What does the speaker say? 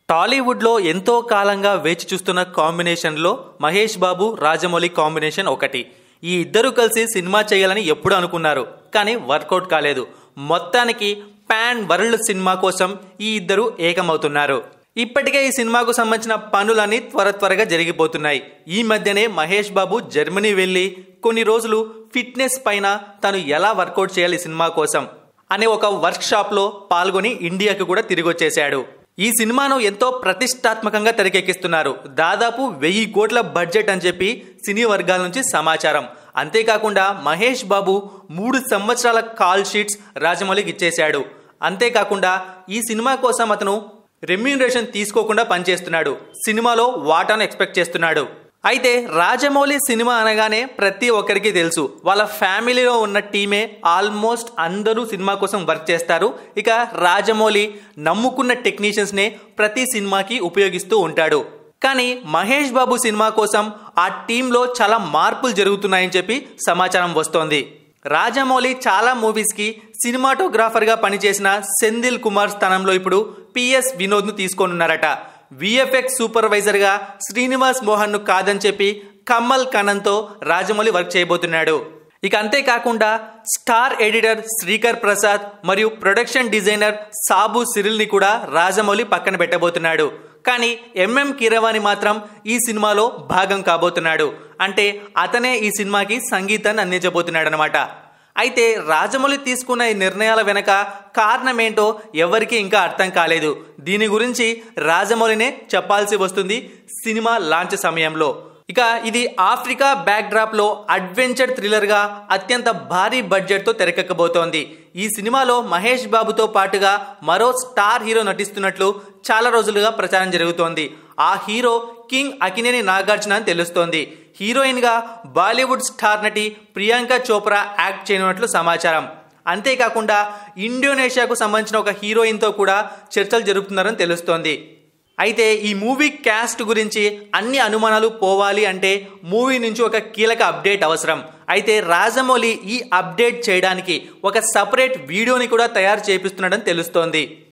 టాలీవుడ్లో ఎంతో కాలంగా వేచి చూస్తున్న కాంబినేషన్లో మహేష్ బాబు రాజమౌళి కాంబినేషన్ ఒకటి ఈ ఇద్దరు కలిసి సినిమా చేయాలని ఎప్పుడు అనుకున్నారు కానీ వర్కౌట్ కాలేదు మొత్తానికి పాన్ వరల్డ్ సినిమా కోసం ఈ ఇద్దరు ఏకమవుతున్నారు ఇప్పటికే ఈ సినిమాకు సంబంధించిన పనులన్నీ త్వర త్వరగా జరిగిపోతున్నాయి ఈ మధ్యనే మహేష్ బాబు జర్మనీ వెళ్ళి కొన్ని రోజులు ఫిట్నెస్ పైన తను ఎలా వర్కౌట్ చేయాలి ఈ సినిమా కోసం అనే ఒక వర్క్ షాప్ లో పాల్గొని ఇండియాకి కూడా తిరిగి వచ్చేశాడు ఈ సినిమాను ఎంతో ప్రతిష్టాత్మకంగా తెరకెక్కిస్తున్నారు దాదాపు వెయ్యి కోట్ల బడ్జెట్ అని చెప్పి సినీ వర్గాల నుంచి సమాచారం అంతేకాకుండా మహేష్ బాబు మూడు సంవత్సరాల కాల్ షీట్స్ రాజమౌళికి ఇచ్చేశాడు అంతేకాకుండా ఈ సినిమా కోసం అతను రెమ్యూనరేషన్ తీసుకోకుండా పనిచేస్తున్నాడు సినిమాలో వాటాను ఎక్స్పెక్ట్ చేస్తున్నాడు అయితే రాజమౌళి సినిమా అనగానే ప్రతి ఒక్కరికి తెలుసు వాళ్ళ ఫ్యామిలీలో ఉన్న టీమే ఆల్మోస్ట్ అందరూ సినిమా కోసం వర్క్ చేస్తారు ఇక రాజమౌళి నమ్ముకున్న టెక్నీషియన్స్నే ప్రతి సినిమాకి ఉపయోగిస్తూ ఉంటాడు కానీ మహేష్ బాబు సినిమా కోసం ఆ టీంలో చాలా మార్పులు జరుగుతున్నాయని చెప్పి సమాచారం వస్తోంది రాజమౌళి చాలా మూవీస్కి సినిమాటోగ్రాఫర్గా పనిచేసిన సెందిల్ కుమార్ స్థానంలో ఇప్పుడు పిఎస్ వినోద్ను తీసుకోనున్నారట విఎఫ్ఎక్స్ సూపర్వైజర్గా శ్రీనివాస్ మోహన్ను కాదని చెప్పి కమల్ కనన్తో రాజమౌళి వర్క్ చేయబోతున్నాడు ఇక అంతేకాకుండా స్టార్ ఎడిటర్ శ్రీకర్ ప్రసాద్ మరియు ప్రొడక్షన్ డిజైనర్ సాబు సిరిల్ని కూడా రాజమౌళి పక్కన పెట్టబోతున్నాడు కానీ ఎంఎం కీరవాణి మాత్రం ఈ సినిమాలో భాగం కాబోతున్నాడు అంటే అతనే ఈ సినిమాకి సంగీతాన్ని అందించబోతున్నాడు అనమాట అయితే రాజమౌళి తీసుకున్న ఈ నిర్ణయాల వెనక కారణమేంటో ఎవరికీ ఇంకా అర్థం కాలేదు దీని గురించి రాజమౌళినే చెప్పాల్సి వస్తుంది సినిమా లాంచ్ సమయంలో ఇక ఇది ఆఫ్రికా బ్యాక్ డ్రాప్ లో అడ్వెంచర్ థ్రిల్లర్ గా అత్యంత భారీ బడ్జెట్ తో తెరకెక్కబోతోంది ఈ సినిమాలో మహేష్ బాబుతో పాటుగా మరో స్టార్ హీరో నటిస్తున్నట్లు చాలా రోజులుగా ప్రచారం జరుగుతోంది ఆ హీరో కింగ్ అకినేని నాగార్జున అని తెలుస్తోంది హీరోయిన్ గా బాలీవుడ్ స్టార్ నటి ప్రియాంక చోప్రా యాక్ట్ చేయనున్నట్లు సమాచారం అంతేకాకుండా ఇండోనేషియాకు సంబంధించిన ఒక హీరోయిన్తో కూడా చర్చలు జరుపుతున్నారని తెలుస్తోంది అయితే ఈ మూవీ క్యాస్ట్ గురించి అన్ని అనుమానాలు పోవాలి అంటే మూవీ నుంచి ఒక కీలక అప్డేట్ అవసరం అయితే రాజమౌళి ఈ అప్డేట్ చేయడానికి ఒక సపరేట్ వీడియోని కూడా తయారు చేపిస్తున్నాడని తెలుస్తోంది